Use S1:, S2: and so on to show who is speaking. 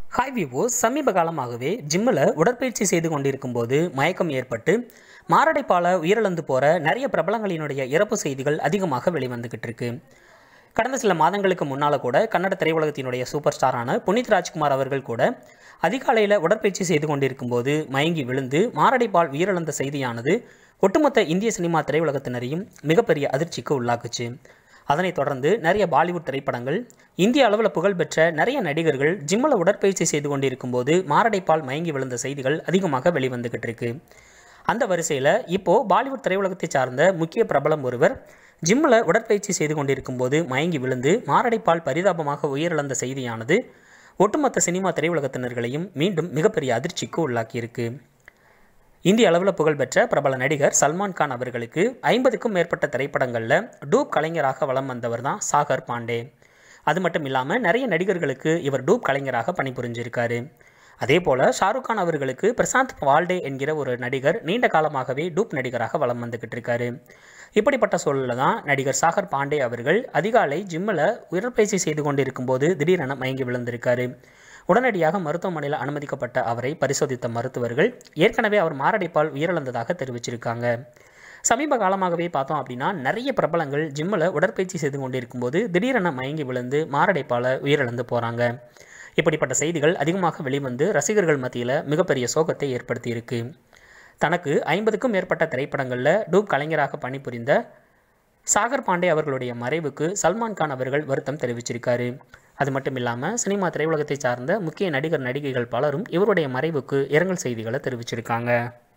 S1: hi Vivo சமீப காலமாகவே ஜிம்மில் உடற்பயிற்சி செய்து கொண்டிருக்கும் போது மயக்கம் ஏற்பட்டு மாரடைப்பால் உயிரிழந்து போகிற நிறைய பிரபலங்களினுடைய இறப்பு செய்திகள் அதிகமாக வெளிவந்துக்கிட்டு இருக்கு கடந்த சில மாதங்களுக்கு முன்னால் கூட கன்னட திரையுலகத்தினுடைய சூப்பர் ஸ்டாரான புனித் ராஜ்குமார் அவர்கள் கூட அதிகாலையில் உடற்பயிற்சி செய்து கொண்டிருக்கும் போது மயங்கி விழுந்து மாரடைப்பால் உயிரிழந்த செய்தியானது ஒட்டுமொத்த இந்திய சினிமா திரையுலகத்தினரையும் மிகப்பெரிய அதிர்ச்சிக்கு உள்ளாக்குச்சு அதனைத் தொடர்ந்து நிறைய பாலிவுட் திரைப்படங்கள் இந்திய அளவில் புகழ்பெற்ற நிறைய நடிகர்கள் ஜிம்மில் உடற்பயிற்சி செய்து கொண்டிருக்கும் போது மாரடைப்பால் மயங்கி விழுந்த செய்திகள் அதிகமாக வெளிவந்துக்கிட்டு இருக்கு அந்த வரிசையில் இப்போது பாலிவுட் திரையுலகத்தை சார்ந்த முக்கிய பிரபலம் ஒருவர் ஜிம்மில் உடற்பயிற்சி செய்து கொண்டிருக்கும் போது மயங்கி விழுந்து மாரடைப்பால் பரிதாபமாக உயிரிழந்த செய்தியானது ஒட்டுமொத்த சினிமா திரையுலகத்தினர்களையும் மீண்டும் மிகப்பெரிய அதிர்ச்சிக்கு உள்ளாக்கியிருக்கு இந்திய அளவில் புகழ்பெற்ற பிரபல நடிகர் சல்மான் கான் அவர்களுக்கு ஐம்பதுக்கும் மேற்பட்ட திரைப்படங்களில் டூப் கலைஞராக வலம் வந்தவர் தான் சாகர் பாண்டே அது மட்டும் இல்லாமல் நிறைய நடிகர்களுக்கு இவர் டூப் கலைஞராக பணிபுரிஞ்சிருக்காரு அதே போல் ஷாருக் கான் அவர்களுக்கு பிரசாந்த் வால்டே என்கிற ஒரு நடிகர் நீண்ட காலமாகவே டூப் நடிகராக வலம் வந்துக்கிட்டு இருக்காரு இப்படிப்பட்ட சூழலில் தான் நடிகர் சாகர் பாண்டே அவர்கள் அதிகாலை ஜிம்மில் உடற்பயிற்சி செய்து கொண்டிருக்கும் போது திடீரென மயங்கி விழுந்திருக்காரு உடனடியாக மருத்துவமனையில் அனுமதிக்கப்பட்ட அவரை பரிசோதித்த மருத்துவர்கள் ஏற்கனவே அவர் மாரடைப்பால் உயிரிழந்ததாக தெரிவிச்சிருக்காங்க சமீப காலமாகவே பார்த்தோம் அப்படின்னா நிறைய பிரபலங்கள் ஜிம்மில் உடற்பயிற்சி செய்து கொண்டிருக்கும் போது திடீரென மயங்கி விழுந்து மாரடைப்பால் உயிரிழந்து போகிறாங்க இப்படிப்பட்ட செய்திகள் அதிகமாக வெளிவந்து ரசிகர்கள் மத்தியில் மிகப்பெரிய சோகத்தை ஏற்படுத்தியிருக்கு தனக்கு ஐம்பதுக்கும் மேற்பட்ட திரைப்படங்களில் டூப் கலைஞராக பணிபுரிந்த சாகர் பாண்டே அவர்களுடைய மறைவுக்கு சல்மான் கான் அவர்கள் வருத்தம் தெரிவிச்சிருக்காரு அது மட்டும் இல்லாமல் சினிமா திரையுலகத்தை சார்ந்த முக்கிய நடிகர் நடிகைகள் பலரும் இவருடைய மறைவுக்கு இரங்கல் செய்திகளை தெரிவிச்சிருக்காங்க